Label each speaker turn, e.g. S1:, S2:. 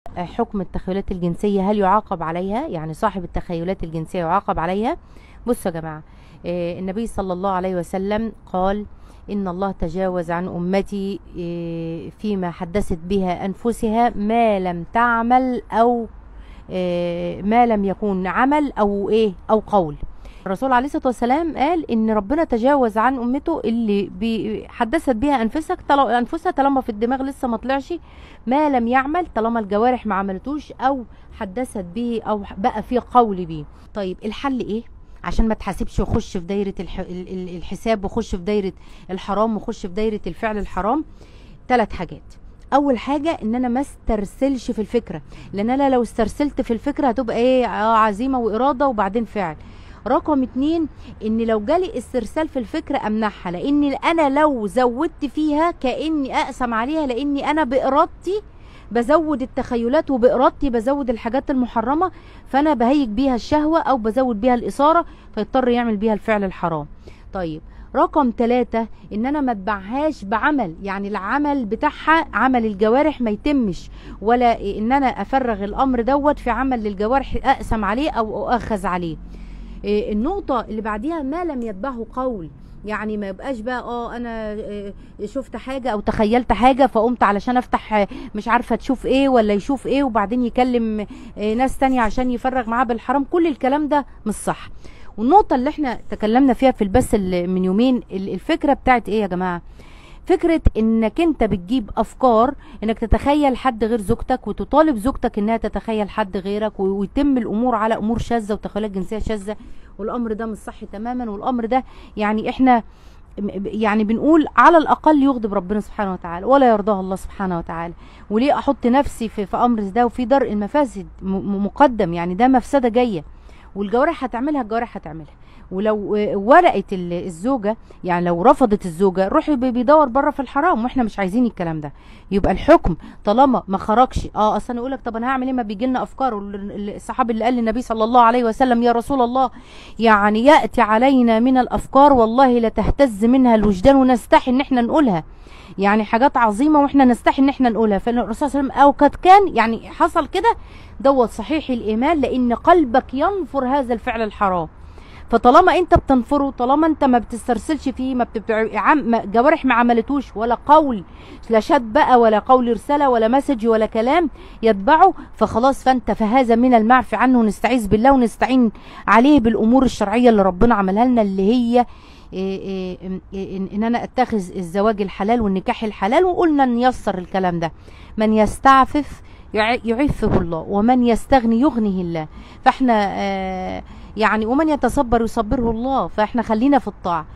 S1: حكم التخيلات الجنسية هل يعاقب عليها يعني صاحب التخيلات الجنسية يعاقب عليها بصوا يا جماعة آه، النبي صلى الله عليه وسلم قال إن الله تجاوز عن أمتي آه، فيما حدثت بها أنفسها ما لم تعمل أو آه، ما لم يكون عمل أو إيه أو قول الرسول عليه الصلاه والسلام قال ان ربنا تجاوز عن امته اللي بي- حدثت بها انفسك طل- انفسها طالما في الدماغ لسه ما طلعش ما لم يعمل طالما الجوارح ما عملتوش او حدثت به او بقى في قول به طيب الحل ايه عشان ما تحاسبش وخش في دايره الح... ال- ال- الحساب وخش في دايره الحرام وخش في دايره الفعل الحرام ثلاث حاجات اول حاجه ان انا ما استرسلش في الفكره لان انا لو استرسلت في الفكره هتبقى ايه اه عزيمه واراده وبعدين فعل رقم اتنين ان لو جالي استرسال في الفكرة امنعها لان انا لو زودت فيها كاني اقسم عليها لاني انا بارادتي بزود التخيلات وبارادتي بزود الحاجات المحرمة فانا بهيج بيها الشهوة او بزود بيها الاثارة فيضطر يعمل بيها الفعل الحرام طيب رقم ثلاثة ان انا ما اتبعهاش بعمل يعني العمل بتاعها عمل الجوارح ما يتمش ولا ان انا افرغ الامر دوت في عمل للجوارح اقسم عليه او اؤخذ عليه إيه، النقطة اللي بعديها ما لم يتبعه قول يعني ما يبقاش بقى اه انا آه، شفت حاجة او تخيلت حاجة فقمت علشان افتح آه، مش عارفة تشوف ايه ولا يشوف ايه وبعدين يكلم آه، ناس تانية عشان يفرغ معاه بالحرام كل الكلام ده مش صح والنقطة اللي احنا تكلمنا فيها في البث اللي من يومين ال- الفكرة بتاعت ايه يا جماعة فكرة انك انت بتجيب افكار انك تتخيل حد غير زوجتك وتطالب زوجتك انها تتخيل حد غيرك و- ويتم الامور على امور شاذة وتخيلات جنسية شاذة والامر ده مش صحي تماما والامر ده يعني احنا م- يعني بنقول على الاقل يغضب ربنا سبحانه وتعالى ولا يرضاه الله سبحانه وتعالى وليه احط نفسي في, في امر ده وفي درء المفاسد م- م- مقدم يعني ده مفسده جايه والجوارح هتعملها الجوارح هتعملها ولو آه، ورقت ال- الزوجه يعني لو رفضت الزوجه روح بي- بيدور بره في الحرام واحنا مش عايزين الكلام ده يبقى الحكم طالما ما خرجش اه اصل انا اقول لك طب انا هعمل ايه ما بيجي لنا افكار وال- الصحابي اللي قال للنبي صلى الله عليه وسلم يا رسول الله يعني ياتي علينا من الافكار والله لتهتز منها الوجدان ونستحي ان احنا نقولها يعني حاجات عظيمه واحنا نستحي ان احنا نقولها فالرسول صلى الله عليه وسلم او قد كان يعني حصل كده دوت صحيح الايمان لان قلبك ينفر هذا الفعل الحرام فطالما انت بتنفره طالما انت ما بتسترسلش فيه ما بتبتع... عم... ما- جوارح ما عملتوش ولا قول لا شات بقى ولا قول رساله ولا مسج ولا كلام يتبعه فخلاص فانت فهذا من المعفي عنه ونستعيذ بالله ونستعين عليه بالامور الشرعيه اللي ربنا عملها لنا اللي هي إيه إيه إيه إن إن انا اتخذ الزواج الحلال والنكاح الحلال وقلنا نيسر الكلام ده من يستعفف يع- يعفه الله ومن يستغني يغنيه الله فاحنا آه يعني ومن يتصبر يصبره الله فاحنا خلينا في الطاعه